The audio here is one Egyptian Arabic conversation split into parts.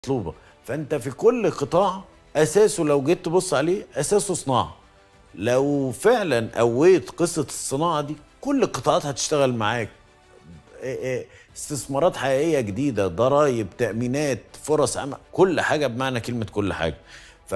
مطلوبه فانت في كل قطاع اساسه لو جيت تبص عليه اساسه صناعه لو فعلا قويت قصه الصناعه دي كل القطاعات هتشتغل معاك إيه إيه استثمارات حقيقيه جديده ضرائب تامينات فرص عمل كل حاجه بمعنى كلمه كل حاجه ف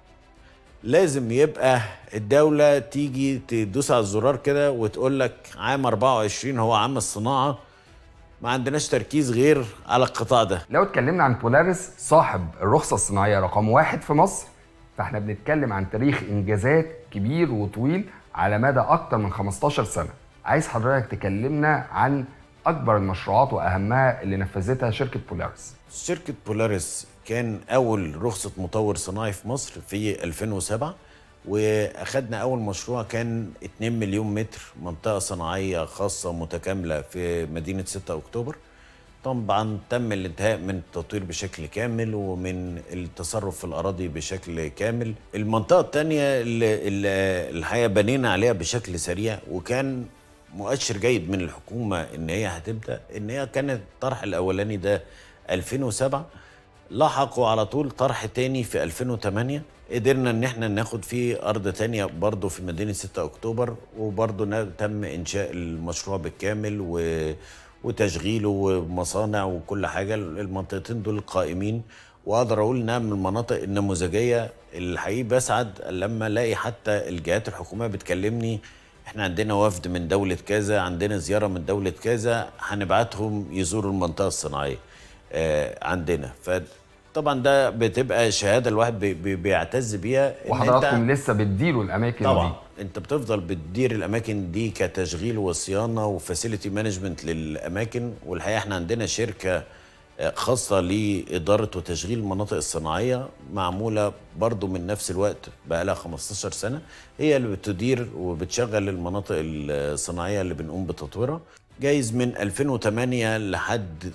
لازم يبقى الدولة تيجي تدوس على الزرار كده وتقول لك عام 24 هو عام الصناعة ما عندناش تركيز غير على القطاع ده لو اتكلمنا عن بولاريس صاحب الرخصة الصناعية رقم واحد في مصر فاحنا بنتكلم عن تاريخ انجازات كبير وطويل على مدى اكتر من 15 سنة عايز حضرتك تكلمنا عن اكبر المشروعات واهمها اللي نفذتها شركة بولاريس شركة بولاريس كان أول رخصة مطور صناعي في مصر في 2007 واخدنا اول مشروع كان 2 مليون متر منطقه صناعيه خاصه متكامله في مدينه 6 اكتوبر طبعا تم الانتهاء من التطوير بشكل كامل ومن التصرف في الاراضي بشكل كامل المنطقه الثانيه اللي اللي الحقيقه بنينا عليها بشكل سريع وكان مؤشر جيد من الحكومه ان هي هتبدا ان هي كانت الطرح الاولاني ده 2007 لحقوا على طول طرح تاني في 2008 قدرنا ان احنا ناخد فيه ارض تانية برضه في مدينة 6 اكتوبر وبرضه نا- تم انشاء المشروع بالكامل و... وتشغيله ومصانع وكل حاجة المنطقتين دول قائمين واقدر اقول انها من المناطق النموذجية اللي حقيقي بسعد لما الاقي حتى الجهات الحكومية بتكلمني احنا عندنا وفد من دولة كذا عندنا زيارة من دولة كذا هنبعتهم يزوروا المنطقة الصناعية آه، عندنا فطبعا ده بتبقى شهاده الواحد بي- بي- بيعتز بيها إن وحضراتكم لسه بتديروا الاماكن طبعا دي انت بتفضل بتدير الاماكن دي كتشغيل وصيانه وفاسيلتي مانجمنت للاماكن والحقيقه احنا عندنا شركه آه، خاصه لاداره وتشغيل المناطق الصناعيه معموله برضو من نفس الوقت بقى لها 15 سنه هي اللي بتدير وبتشغل المناطق الصناعيه اللي بنقوم بتطويرها جايز من 2008 لحد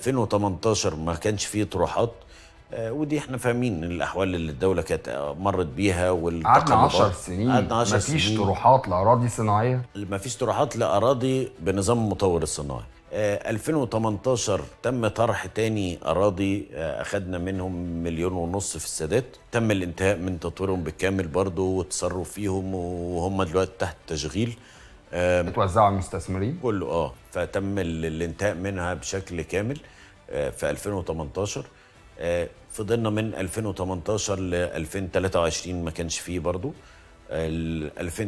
2018 ما كانش فيه طروحات آه، ودي احنا فاهمين الاحوال اللي الدوله كانت آه، مرت بيها قعدنا والتقلبات 10 سنين قعدنا 10 مفيش سنين طروحات لاراضي صناعيه ما فيش طروحات لاراضي بنظام المطور الصناعي آه، 2018 تم طرح تاني اراضي آه، اخدنا منهم مليون ونص في السادات تم الانتهاء من تطويرهم بالكامل برضو والتصرف فيهم وهم دلوقتي تحت تشغيل آه، بتوزعوا على المستثمرين كله اه فتم ال- الانتهاء منها بشكل كامل آه، في 2018 آه، فضلنا من 2018 ل 2023 ما كانش فيه برضو ال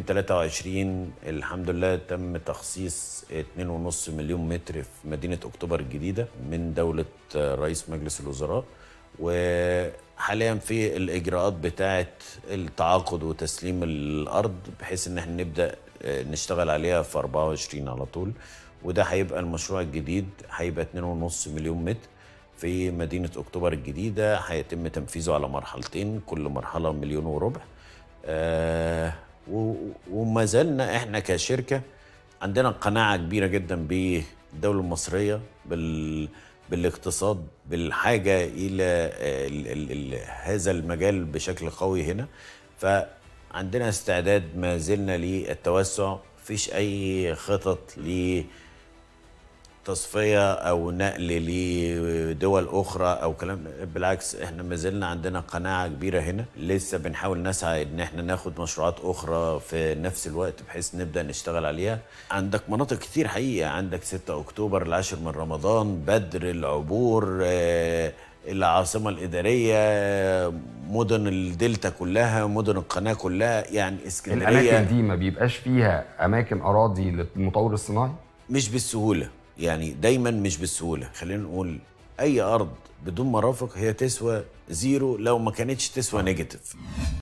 2023 الحمد لله تم تخصيص 2.5 مليون متر في مدينة أكتوبر الجديدة من دولة آه، رئيس مجلس الوزراء وحاليا في الإجراءات بتاعة التعاقد وتسليم الأرض بحيث إن احنا نبدأ آه، نشتغل عليها في 24 على طول وده هيبقى المشروع الجديد هيبقى 2.5 مليون متر في مدينة أكتوبر الجديدة هيتم تنفيذه على مرحلتين كل مرحلة مليون وربع آه و- وما زلنا احنا كشركة عندنا قناعة كبيرة جدا بالدولة المصرية بال بالاقتصاد بالحاجة إلى آه، ال ال ال هذا المجال بشكل قوي هنا فعندنا استعداد ما زلنا للتوسع مفيش أي خطط ل تصفية أو نقل لدول أخرى أو كلام بالعكس إحنا ما زلنا عندنا قناعة كبيرة هنا لسه بنحاول نسعى إن إحنا ناخد مشروعات أخرى في نفس الوقت بحيث نبدأ نشتغل عليها عندك مناطق كتير حقيقة عندك 6 أكتوبر العاشر من رمضان بدر العبور آه، العاصمة الإدارية آه، مدن الدلتا كلها مدن القناة كلها يعني اسكندرية الاماكن دي ما بيبقاش فيها اماكن اراضي للمطور الصناعي مش بالسهولة يعني دايما مش بالسهولة خلينا نقول أي أرض بدون مرافق هي تسوى زيرو لو ما كانتش تسوى نيجاتيف